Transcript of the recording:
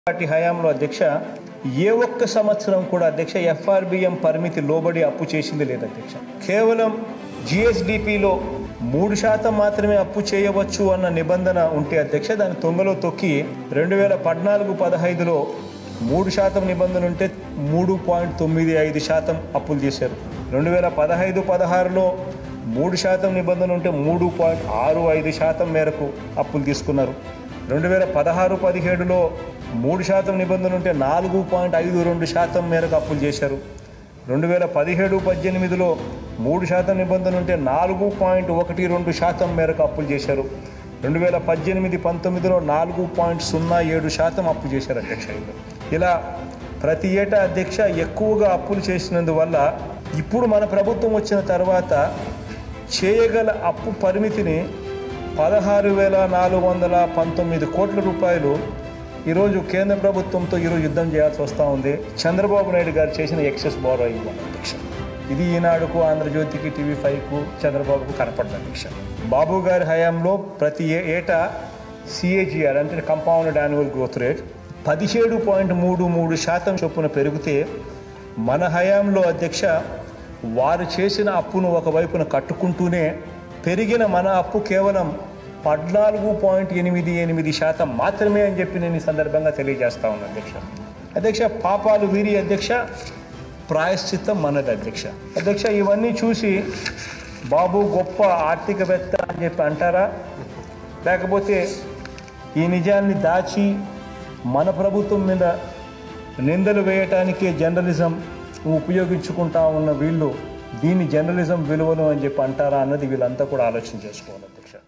Party హయాంలో అధ్యక్ష ఏ ఒక్క సంవత్సరం కూడా అధ్యక్ష ఎఫ్ఆర్బిఎం పరిమితి లోబడి అప్పు చేసింది లేదు అధ్యక్ష కేవలం జిఎస్డిపిలో మూడు శాతం మాత్రమే అప్పు చేయవచ్చు అన్న నిబంధన ఉంటే అధ్యక్ష దాని తొంగలో తొక్కి రెండు వేల పద్నాలుగు పదహైదులో మూడు శాతం నిబంధన ఉంటే మూడు పాయింట్ తొమ్మిది ఐదు శాతం అప్పులు చేశారు రెండు వేల పదహైదు పదహారులో మూడు శాతం నిబంధన ఉంటే మూడు పాయింట్ ఆరు ఐదు శాతం మేరకు అప్పులు తీసుకున్నారు రెండు వేల పదహారు పదిహేడులో మూడు శాతం నిబంధన ఉంటే నాలుగు పాయింట్ ఐదు రెండు శాతం మేరకు అప్పులు చేశారు రెండు వేల పదిహేడు పద్దెనిమిదిలో మూడు శాతం నిబంధన ఉంటే నాలుగు పాయింట్ ఒకటి రెండు శాతం మేరకు అప్పులు చేశారు రెండు వేల పద్దెనిమిది పంతొమ్మిదిలో నాలుగు పాయింట్ సున్నా ఏడు శాతం అప్పు చేశారు అధ్యక్ష వీళ్ళు. ఇలా ప్రతి ఏటా అధ్యక్ష ఎక్కువగా అప్పులు చేసినందువల్ల ఇప్పుడు మన ప్రభుత్వం వచ్చిన తర్వాత చేయగల అప్పు పరిమితిని పదహారు వేల నాలుగు వందల పంతొమ్మిది కోట్ల రూపాయలు ఈరోజు కేంద్ర ప్రభుత్వంతో ఈరోజు యుద్ధం చేయాల్సి వస్తూ ఉంది చంద్రబాబు నాయుడు గారు చేసిన ఎక్సెస్ బారోయింగ్ వల్ల అధ్యక్ష ఇది ఈనాడుకు ఆంధ్రజ్యోతికి టీవీ ఫైవ్కు చంద్రబాబుకు కనపడదు అధ్యక్ష బాబు గారి హయాంలో ప్రతి ఏ- ఏటా సిఏజిఆర్ అంటే కంపౌండెడ్ యాన్యువల్ గ్రోత్ రేట్ పదిహేడు పాయింట్ మూడు మూడు శాతం చొప్పున పెరిగితే మన హయాంలో అధ్యక్ష వారు చేసిన అప్పును ఒకవైపున కట్టుకుంటూనే పెరిగిన మన అప్పు కేవలం పద్నాలుగు పాయింట్ ఎనిమిది ఎనిమిది శాతం మాత్రమే అని చెప్పి నేను ఈ సందర్భంగా తెలియజేస్తా ఉన్నాను అధ్యక్ష అధ్యక్ష పాపాలు వీరి అధ్యక్ష ప్రాయశ్చిత్తం మనది అధ్యక్ష అధ్యక్ష ఇవన్నీ చూసి బాబు గొప్ప ఆర్థికవేత్త అని చెప్పి అంటారా లేకపోతే ఈ నిజాన్ని దాచి మన ప్రభుత్వం మీద నిందలు వేయటానికే జర్నలిజం ఉపయోగించుకుంటా ఉన్న వీళ్ళు దీన్ని జర్నలిజం విలువలు అని చెప్పి అంటారా అన్నది వీళ్ళంతా కూడా ఆలోచన చేసుకోవాలి అధ్యక్ష